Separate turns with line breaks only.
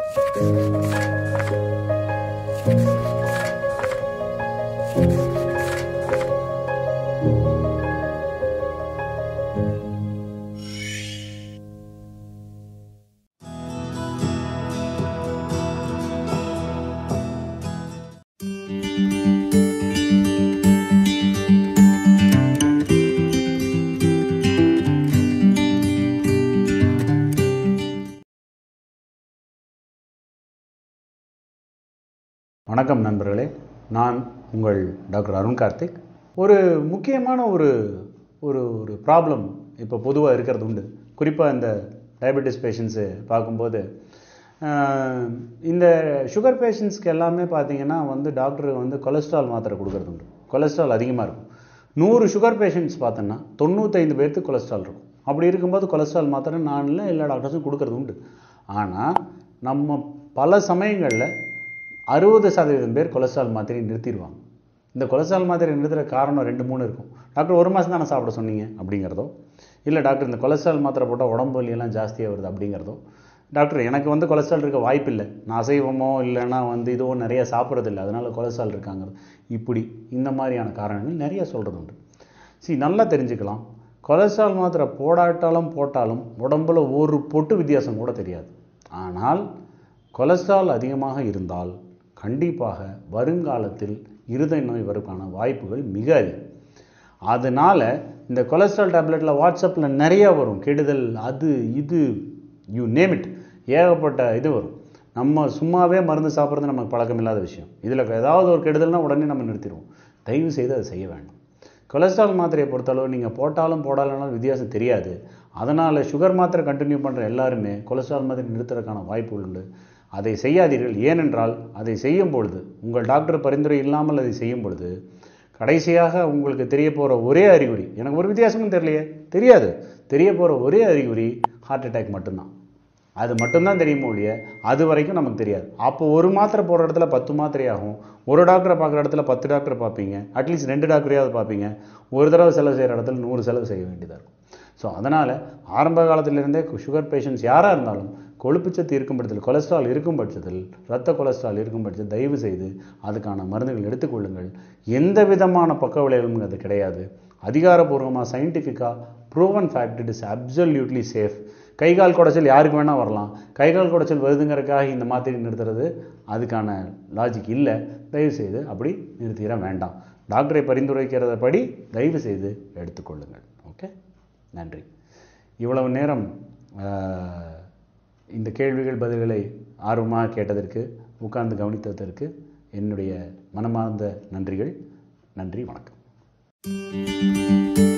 வணக்கம் நண்பர்களே நான் உங்கள் டாக்டர் அருண் கார்த்திக் ஒரு முக்கியமான ஒரு ஒரு ஒரு ப்ராப்ளம் இப்போ பொதுவாக இருக்கிறது உண்டு குறிப்பாக இந்த டயபெட்டிஸ் பேஷண்ட்ஸு பார்க்கும்போது ஆஹ், இந்த சுகர் பேஷண்ட்ஸ்க்கு எல்லாமே பார்த்தீங்கன்னா வந்து டாக்டர் வந்து கொலஸ்ட்ரால் மாத்திரை கொடுக்கறது உண்டு கொலஸ்ட்ரால் அதிகமாக இருக்கும் நூறு சுகர் பேஷண்ட்ஸ் பார்த்தோன்னா தொண்ணூத்தைந்து பேர்த்துக்கு கொலஸ்ட்ரால் இருக்கும் அப்படி இருக்கும்போது கொலஸ்ட்ரால் மாத்திரை நான் இல்லை எல்லா டாக்டர்ஸும் கொடுக்கறது உண்டு ஆனால் நம்ம பல சமயங்களில் அறுபது சதவீதம் பேர் கொலஸ்ட்ரால் மாத்திரையை நிறுத்திடுவாங்க இந்த கொலஸ்ட்ரால் மாத்திரை நிறுத்துற காரணம் ரெண்டு மூணு இருக்கும் டாக்டர் ஒரு மாதம் தானே சாப்பிட சொன்னீங்க அப்படிங்கிறதோ இல்லை டாக்டர் இந்த கொலஸ்ட்ரால் மாத்திரை போட்டால் உடம்பு வலியெல்லாம் ஜாஸ்தியாக வருது அப்படிங்கிறதோ டாக்டர் எனக்கு வந்து கொலஸ்ட்ரால் இருக்க வாய்ப்பு இல்லை நான் அசைவமோ இல்லைன்னா வந்து இதுவோ நிறைய சாப்பிட்றதில்ல அதனால கொலஸ்ட்ரால் இருக்காங்கிறது இப்படி இந்த மாதிரியான காரணங்கள் நிறைய சொல்கிறது உண்டு சரி நல்லா தெரிஞ்சுக்கலாம் கொலஸ்ட்ரால் மாத்திரை போடாட்டாலும் போட்டாலும் உடம்புல ஒரு பொட்டு வித்தியாசம் கூட தெரியாது ஆனால் கொலஸ்ட்ரால் அதிகமாக இருந்தால் கண்டிப்பாக வருங்காலத்தில் இருதய நோய் வருவதற்கான வாய்ப்புகள் மிக அதிகம் அதனால் இந்த கொலஸ்ட்ரால் டேப்லெட்டில் வாட்ஸ்அப்பில் நிறைய வரும் கெடுதல் அது இது யூ நேம் இட் ஏகப்பட்ட இது வரும் நம்ம சும்மாவே மருந்து சாப்பிட்றது நமக்கு பழக்கம் இல்லாத விஷயம் இதில் ஏதாவது ஒரு கெடுதல்னா உடனே நம்ம நிறுத்திடுவோம் தயவு செய்து அதை செய்ய வேண்டாம் கொலஸ்ட்ரால் மாத்திரையை பொறுத்தளவு நீங்கள் போட்டாலும் போடாலனாலும் வித்தியாசம் தெரியாது அதனால் சுகர் மாத்திரை கண்டினியூ பண்ணுற எல்லாருமே கொலஸ்ட்ரால் மாத்திரை நிறுத்துறதுக்கான வாய்ப்புகள் உண்டு அதை செய்யாதீர்கள் ஏனென்றால் அதை செய்யும் பொழுது உங்கள் டாக்டர் பரிந்துரை இல்லாமல் அதை செய்யும் பொழுது கடைசியாக உங்களுக்கு தெரிய போகிற ஒரே அறிகுறி எனக்கு ஒரு வித்தியாசமும் தெரியலையே தெரியாது தெரிய போகிற ஒரே அறிகுறி ஹார்ட் அட்டாக் மட்டும்தான் அது மட்டும்தான் தெரியுமோ ஒழிய அது வரைக்கும் நமக்கு தெரியாது அப்போ ஒரு மாத்திரை போடுற இடத்துல பத்து மாத்திரை ஆகும் ஒரு டாக்டரை பார்க்குற இடத்துல பத்து டாக்டரை பார்ப்பீங்க அட்லீஸ்ட் ரெண்டு டாக்டரையாவது பார்ப்பீங்க ஒரு தடவை செலவு செய்கிற இடத்துல நூறு செலவு செய்ய வேண்டியதாக இருக்கும் ஸோ அதனால் ஆரம்ப காலத்திலிருந்தே சுகர் பேஷண்ட்ஸ் யாராக இருந்தாலும் கொழுப்புச்சத்து இருக்கும் பட்சத்தில் கொலஸ்ட்ரால் இருக்கும் பட்சத்தில் இரத்த கொலஸ்ட்ரால் இருக்கும் பட்சத்தில் தயவு செய்து அதுக்கான மருந்துகள் எடுத்துக்கொள்ளுங்கள் எந்த விதமான பக்க விளைவுகளும் அது கிடையாது அதிகாரப்பூர்வமாக சயின்டிஃபிக்காக proven fact it is absolutely safe கை கால் குடைச்சல் யாருக்கு வேணால் வரலாம் கை கால் குடைச்சல் வருதுங்கிறதுக்காக இந்த மாத்திரை நிறுத்துறது அதுக்கான லாஜிக் இல்லை தயவு செய்து அப்படி நிறுத்திட வேண்டாம் டாக்டரை பரிந்துரைக்கிறத படி தயவு செய்து எடுத்துக்கொள்ளுங்கள் ஓகே நன்றி இவ்வளவு நேரம் ஆஹ், இந்த கேள்விகள் பதில்களை ஆர்வமாக கேட்டதற்கு உட்கார்ந்து கவனித்ததற்கு என்னுடைய மனமார்ந்த நன்றிகள் நன்றி வணக்கம்